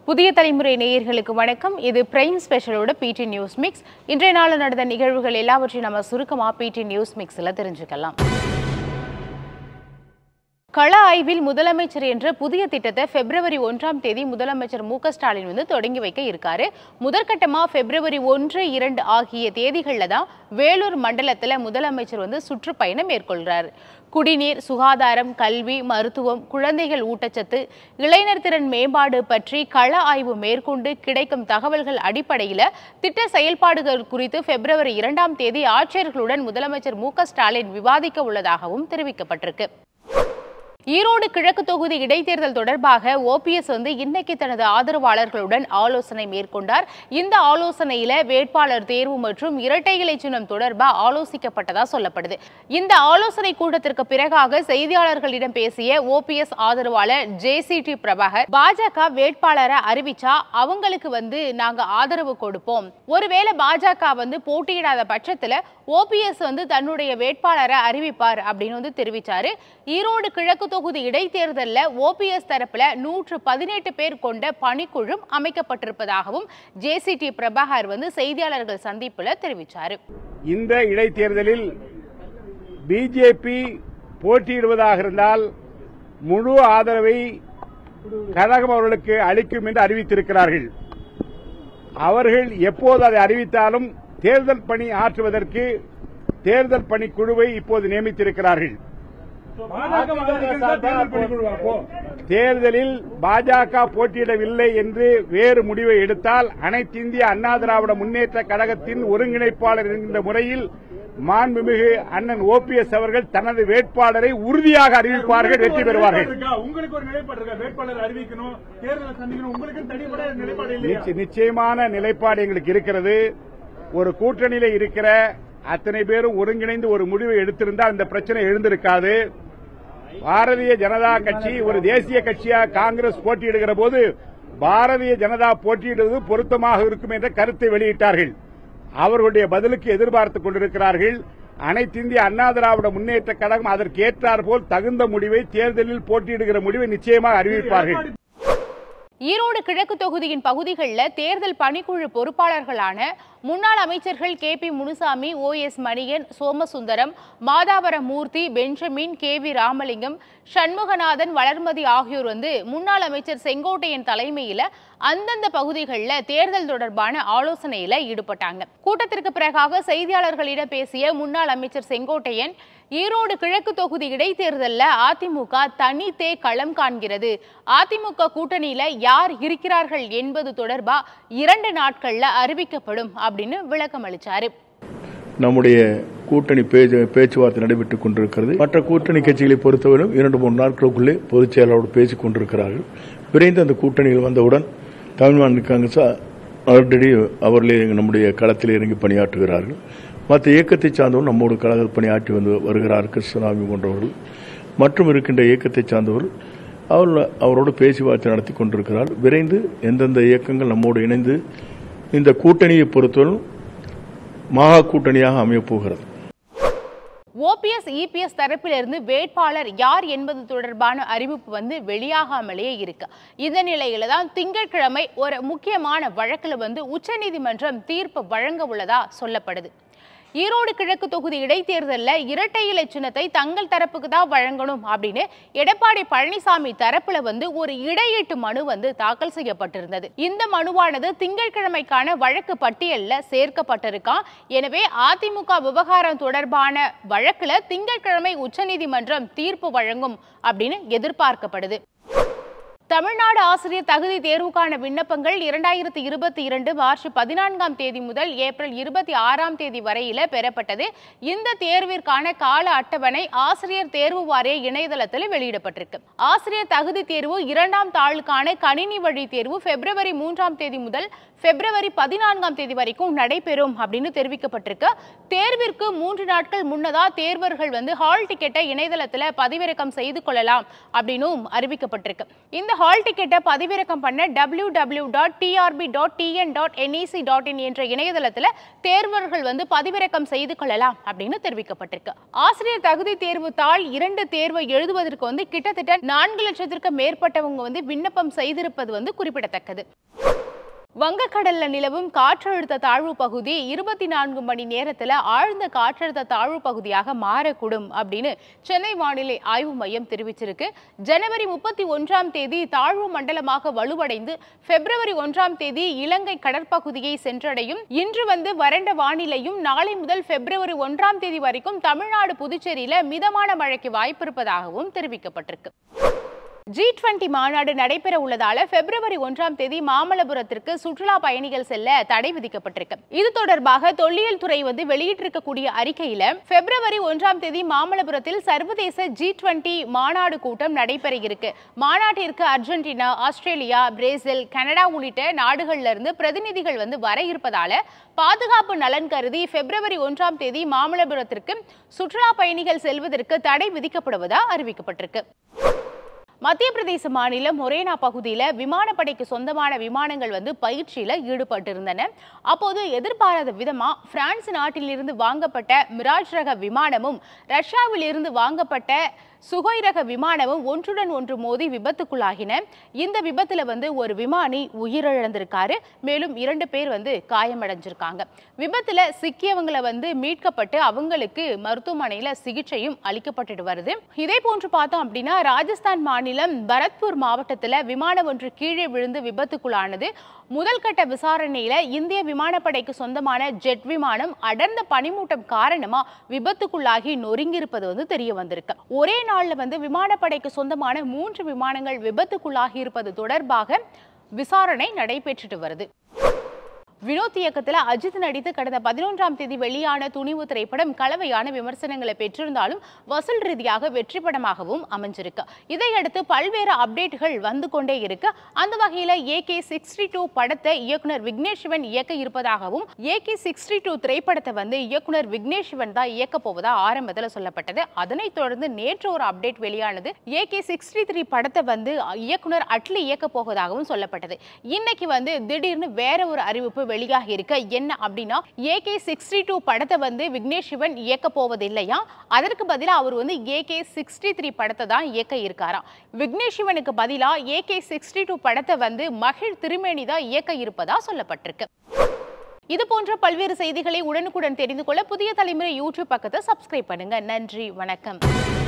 புதிய தலைமுறை நேயர்களுக்கு வணக்கம் இது பிரைம் ஸ்பெஷலோட பிடி நியூஸ் மிக்ஸ் இன்றைய நாள் நடந்த நிகழ்வுகள் எல்லாவற்றையும் நம்ம சுருக்கமா பிடி நியூஸ் மிக்ஸ்ல தெரிஞ்சுக்கலாம் கள ஆய்வில் முதலமைச்சர் என்ற புதிய திட்டத்தை பிப்ரவரி ஒன்றாம் தேதி முதலமைச்சர் மு க ஸ்டாலின் வந்து தொடங்கி வைக்க இருக்காரு முதற்கட்டமா பிப்ரவரி ஒன்று இரண்டு ஆகிய தேதிகள்ல தான் வேலூர் மண்டலத்துல முதலமைச்சர் வந்து சுற்றுப்பயணம் மேற்கொள்கிறார் குடிநீர் சுகாதாரம் கல்வி மருத்துவம் குழந்தைகள் ஊட்டச்சத்து இளைஞர் திறன் மேம்பாடு பற்றி கள ஆய்வு மேற்கொண்டு கிடைக்கும் தகவல்கள் அடிப்படையில் திட்ட செயல்பாடுகள் குறித்து பிப்ரவரி இரண்டாம் தேதி ஆட்சியர்களுடன் முதலமைச்சர் மு க ஸ்டாலின் விவாதிக்க உள்ளதாகவும் தெரிவிக்கப்பட்டிருக்கு ஈரோடு கிழக்கு தொகுதி இடைத்தேர்தல் தொடர்பாக ஓபிஎஸ் வந்து இன்னைக்கு தனது ஆதரவாளர்களுடன் ஆலோசனை மேற்கொண்டார் இந்த ஆலோசனையில வேட்பாளர் தேர்வு மற்றும் இரட்டை இலை சின்னம் தொடர்பா ஆலோசிக்கப்பட்டதா சொல்லப்படுது இந்த ஆலோசனை கூட்டத்திற்கு பிறகாக செய்தியாளர்களிடம் பேசிய ஓபிஎஸ் ஆதரவாளர் ஜேசிடி பிரபாகர் பாஜக வேட்பாளரை அறிவிச்சா அவங்களுக்கு வந்து நாங்க ஆதரவு கொடுப்போம் ஒருவேளை பாஜக வந்து போட்டியிடாத பட்சத்துல ஓபிஎஸ் வந்து தன்னுடைய வேட்பாளரை அறிவிப்பார் அப்படின்னு வந்து தெரிவிச்சாரு ஈரோடு கிழக்கு தொகுதி இடைத்தேர்தலில் ஓபிஎஸ் தரப்புல நூற்று பதினெட்டு பேர் கொண்ட பணிக்குழும் அமைக்கப்பட்டிருப்பதாகவும் ஜேசிடி பிரபாகர் வந்து செய்தியாளர்கள் சந்திப்புல தெரிவிச்சாரு இந்த இடைத்தேர்தலில் பிஜேபி போட்டியிடுவதாக இருந்தால் முழு ஆதரவை கழகம் அவர்களுக்கு அளிக்கும் என்று அறிவித்திருக்கிறார்கள் அவர்கள் எப்போது அதை அறிவித்தாலும் தேர்தல் பணி ஆற்றுவதற்கு தேர்தல் பணிக்குழுவை இப்போது நியமித்திருக்கிறார்கள் தேர்தலில் பாஜக போட்டியிடவில்லை என்று வேறு முடிவை எடுத்தால் அனைத்திந்திய அண்ணா திராவிட முன்னேற்ற கழகத்தின் ஒருங்கிணைப்பாளர் என்கின்ற முறையில் மாண்புமிகு அண்ணன் ஓபிஎஸ் அவர்கள் தனது வேட்பாளரை உறுதியாக அறிவிப்பார்கள் வெற்றி பெறுவார்கள் இருக்கா? உங்களுக்கு ஒரு நிலைப்பாடு இருக்கா வேட்பாளர் அறிவிக்கணும் தேர்தலை சந்திக்கணும் உங்களுக்கு தனிப்பட நிலைப்பாடு இல்லையா நிச்ச- நிச்சயமான நிலைப்பாடு எங்களுக்கு இருக்கிறது ஒரு கூட்டணியில இருக்கிற அத்தனை பேரும் ஒருங்கிணைந்து ஒரு முடிவை எடுத்திருந்தால் இந்த பிரச்சனை எழுந்திருக்காது பாரதிய ஜனதா கட்சி ஒரு தேசிய கட்சியாக காங்கிரஸ் போட்டியிடுகிற போது பாரதிய ஜனதா போட்டியிடுவது பொருத்தமாக இருக்கும் என்ற கருத்தை வெளியிட்டார்கள் அவர்களுடைய பதிலுக்கு எதிர்பார்த்துக் கொண்டிருக்கிறார்கள் அனைத்திந்திய அண்ணா திராவிட முன்னேற்ற கழகம் அதற்கு ஏற்றாற்போல் தகுந்த முடிவை தேர்தலில் போட்டியிடுகிற முடிவை நிச்சயமாக அறிவிப்பார்கள் ஈரோடு கிழக்கு தொகுதியின் பகுதிகளில் தேர்தல் பணிக்குழு பொறுப்பாளர்களான முன்னாள் அமைச்சர்கள் K P Munusamy O S Manian Somasundaram Madhavaram Moorthy Benjamin K V Ramalingam Shanmuganathan Valarmathi ஆகியோர் வந்து முன்னாள் அமைச்சர் செங்கோட்டையன் தலைமையில அந்தந்த பகுதிகளில் தேர்தல் தொடர்பான ஆலோசனையில ஈடுபட்டாங்க கூட்டத்திற்கு பிறகாக செய்தியாளர்களிடம் பேசிய முன்னாள் அமைச்சர் செங்கோட்டையன் ஈரோடு கிழக்கு தொகுதி இடைத்தேர்தல்ல அதிமுக தனித்தே களம் காண்கிறது அதிமுக கூட்டணியில யார் இருக்கிறார்கள் என்பது தொடர்பா இரண்டு நாட்கள்ல அறிவிக்கப்படும் அப்படின்னு விளக்கம் அளிச்சாரு நம்முடைய கூட்டணி பேச்சு பேச்சுவார்த்தை நடைபெற்றுக் கொண்டிருக்கிறது மற்ற கூட்டணி கட்சிகளை பொறுத்தவரையும் இரண்டு மூன்று நாட்களுக்குள்ளே பொதுச் செயலாளரோடு பேசிக் கொண்டிருக்கிறார்கள் விரைந்து அந்த கூட்டணியில் வந்தவுடன் தமிழ்நாடு காங்கிரஸ் ஆல்ரெடி அவர்களே நம்முடைய களத்தில் இறங்கி பணியாற்றுகிறார்கள் மற்ற இயக்கத்தை சார்ந்தவர்கள் நம்மோடு கழக பணியாற்றி வந்து வருகிறார் கிருஷ்ணசாமி போன்றவர்கள் மற்றும் இருக்கின்ற இயக்கத்தை சார்ந்தவர்கள் அவர் அவரோடு பேச்சுவார்த்தை நடத்தி கொண்டிருக்கிறார் விரைந்து எந்தெந்த இயக்கங்கள் நம்மோடு இணைந்து இந்த கூட்டணியை பொறுத்தவரை மகா கூட்டணியாக அமையப் போகிறது ஓபிஎஸ் இபிஎஸ் தரப்பிலிருந்து வேட்பாளர் யார் என்பது தொடர்பான அறிவிப்பு வந்து வெளியாகாமலேயே இருக்கு இந்த நிலையில தான் திங்கட்கிழமை ஒரு முக்கியமான வழக்குல வந்து உச்சநீதிமன்றம் தீர்ப்பு வழங்க உள்ளதா சொல்லப்படுது ஈரோடு கிழக்கு தொகுதி இடைத்தேர்தலில் இரட்டை இலை சின்னத்தை தங்கள் தரப்புக்கு தான் வழங்கணும் அப்படின்னு எடப்பாடி பழனிசாமி தரப்புல வந்து ஒரு இடையீட்டு மனு வந்து தாக்கல் செய்யப்பட்டிருந்தது இந்த மனுவானது திங்கட்கிழமைக்கான வழக்கு பட்டியல்ல சேர்க்கப்பட்டிருக்கான் எனவே அதிமுக விவகாரம் தொடர்பான வழக்குல திங்கட்கிழமை உச்சநீதிமன்றம் தீர்ப்பு வழங்கும் அப்படின்னு எதிர்பார்க்கப்படுது தமிழ்நாடு ஆசிரியர் தகுதி தேர்வுக்கான விண்ணப்பங்கள் இரண்டாயிரத்தி இருபத்தி இரண்டு மார்ச் பதினான்காம் தேதி முதல் ஏப்ரல் இருபத்தி ஆறாம் தேதி வரையில பெறப்பட்டது இந்த தேர்விற்கான கால அட்டவணை ஆசிரியர் தேர்வு வாரிய இணையதளத்தில் வெளியிடப்பட்டிருக்கு ஆசிரியர் தகுதி தேர்வு இரண்டாம் தாளுக்கான கணினி வழி தேர்வு பிப்ரவரி மூன்றாம் தேதி முதல் பிப்ரவரி பதினான்காம் தேதி வரைக்கும் நடைபெறும் அப்படின்னு தெரிவிக்கப்பட்டிருக்கு தேர்விற்கு மூன்று நாட்கள் முன்னதா தேர்வர்கள் வந்து ஹால் டிக்கெட்டை இணையதளத்தில் பதிவிறக்கம் செய்து கொள்ளலாம் அப்படின்னும் அறிவிக்கப்பட்டிருக்கு இந்த ஹால் டிக்கெட்டை பதிவிறக்கம் பண்ண W W dot TRB dot TN dot NIC dot in என்ற இணையதளத்தில் தேர்வர்கள் வந்து பதிவிறக்கம் செய்து கொள்ளலாம் அப்படின்னு தெரிவிக்கப்பட்டிருக்கு ஆசிரியர் தகுதி தேர்வு தாள் இரண்டு தேர்வை எழுதுவதற்கு வந்து கிட்டத்தட்ட நான்கு லட்சத்திற்கு மேற்பட்டவங்க வந்து விண்ணப்பம் செய்திருப்பது வந்து குறிப்பிடத்தக்கது வங்கக்கடல்ல நிலவும் காற்றழுத்த தாழ்வு பகுதி இருபத்தி நான்கு மணி நேரத்துல ஆழ்ந்த காற்றழுத்த தாழ்வு பகுதியாக மாறக்கூடும் அப்படின்னு சென்னை வானிலை ஆய்வு மையம் தெரிவிச்சிருக்கு ஜனவரி முப்பத்தி ஒன்றாம் தேதி தாழ்வு மண்டலமாக வலுவடைந்து பிப்ரவரி ஒன்றாம் தேதி இலங்கை கடற்பகுதியை சென்றடையும் இன்று வந்து வறண்ட வானிலையும் நாளை முதல் பிப்ரவரி ஒன்றாம் தேதி வரைக்கும் தமிழ்நாடு புதுச்சேரியில மிதமான மழைக்கு வாய்ப்பிருப்பதாகவும் தெரிவிக்கப்பட்டிருக்கு ஜி டுவெண்டி மாநாடு நடைபெற உள்ளதால பிப்ரவரி ஒன்றாம் தேதி மாமல்லபுரத்திற்கு சுற்றுலா பயணிகள் செல்ல தடை விதிக்கப்பட்டிருக்கு இது தொடர்பாக தொல்லியல் துறை வந்து வெளியிட்டிருக்கக்கூடிய அறிக்கையில பிப்ரவரி ஒன்றாம் தேதி மாமல்லபுரத்தில் சர்வதேச ஜி டுவெண்டி மாநாடு கூட்டம் நடைபெற இருக்கு மாநாட்டிற்கு அர்ஜென்டினா ஆஸ்திரேலியா பிரேசில் கனடா உள்ளிட்ட நாடுகள்ல இருந்து பிரதிநிதிகள் வந்து வர இருப்பதால பாதுகாப்பு நலன் கருதி பிப்ரவரி ஒன்றாம் தேதி மாமல்லபுரத்திற்கு சுற்றுலா பயணிகள் செல்வதற்கு தடை விதிக்கப்படுவதா அறிவிக்கப்பட்டிருக்கு மத்திய பிரதேச மாநிலம் மொரேனா பகுதியில் விமானப்படைக்கு சொந்தமான விமானங்கள் வந்து பயிற்சியில் ஈடுபட்டிருந்தன அப்போது எதிர்பாராத விதமா பிரான்ஸ் நாட்டிலிருந்து வாங்கப்பட்ட மிராஜ் ரக விமானமும் ரஷ்யாவில் இருந்து வாங்கப்பட்ட சுகோய் ரக விமானமும் ஒன்றுடன் ஒன்று மோதி விபத்துக்குள்ளாகின இந்த விபத்துல வந்து ஒரு விமானி உயிரிழந்திருக்காரு மேலும் இரண்டு பேர் வந்து காயமடைஞ்சிருக்காங்க விபத்துல சிக்கியவங்களை வந்து மீட்கப்பட்டு அவங்களுக்கு மருத்துவமனையில சிகிச்சையும் அளிக்கப்பட்டுட்டு வருது இதே போன்று பார்த்தோம் அப்படின்னா ராஜஸ்தான் மாநிலம் பரத்பூர் மாவட்டத்துல விமானம் ஒன்று கீழே விழுந்து விபத்துக்குள்ளானது முதல் கட்ட விசாரணையில இந்திய விமானப்படைக்கு சொந்தமான ஜெட் விமானம் அடர்ந்த பனிமூட்டம் காரணமா விபத்துக்குள்ளாகி நொறுங்கியிருப்பது வந்து தெரிய வந்திருக்கு ஒரே நாள்ல வந்து விமானப்படைக்கு சொந்தமான மூன்று விமானங்கள் விபத்துக்குள்ளாகி இருப்பது தொடர்பாக விசாரணை நடைபெற்றுட்டு வருது வினோத் இயக்கத்தில் அஜித் நடித்து கடந்த பதினொன்றாம் தேதி வெளியான துணிவு திரைப்படம் கலவையான விமர்சனங்களை பெற்றிருந்தாலும் வசூல் ரீதியாக வெற்றி படமாகவும் அமைஞ்சிருக்கு இதையடுத்து பல்வேறு அப்டேட்டுகள் வந்து கொண்டே இருக்கு அந்த வகையில ஏகே சிக்ஸ்டி டூ படத்தை இயக்குனர் விக்னேஷ் சிவன் இயக்க இருப்பதாகவும் ஏகே சிக்ஸ்டி டூ திரைப்படத்தை வந்து இயக்குனர் விக்னேஷ் சிவன் தான் இயக்க போவதா ஆரம்பத்தில் சொல்லப்பட்டது அதனைத் தொடர்ந்து நேற்று ஒரு அப்டேட் வெளியானது ஏகே சிக்ஸ்டி த்ரீ படத்தை வந்து இயக்குனர் அட்லி இயக்க போவதாகவும் சொல்லப்பட்டது இன்னைக்கு வந்து திடீர்னு வேற ஒரு அறிவிப்பு வெளியாகி இருக்க என்ன அப்படின்னா ஏகே சிக்ஸ்டி டூ படத்தை வந்து விக்னேஷ் சிவன் இயக்க போவதில்லையா அதற்கு பதிலாக அவர் வந்து ஏகே சிக்ஸ்டி த்ரீ படத்தை தான் இயக்க இருக்காராம் விக்னேஷ் சிவனுக்கு பதிலாக ஏகே சிக்ஸ்டி டூ படத்தை வந்து மகிழ் திருமேனி தான் இயக்க இருப்பதா சொல்லப்பட்டிருக்கு இது போன்ற பல்வேறு செய்திகளை உடனுக்குடன் தெரிந்து கொள்ள புதிய தலைமுறை யூடியூப் பக்கத்தை சப்ஸ்கிரைப் பண்ணுங்க நன்றி வணக்கம்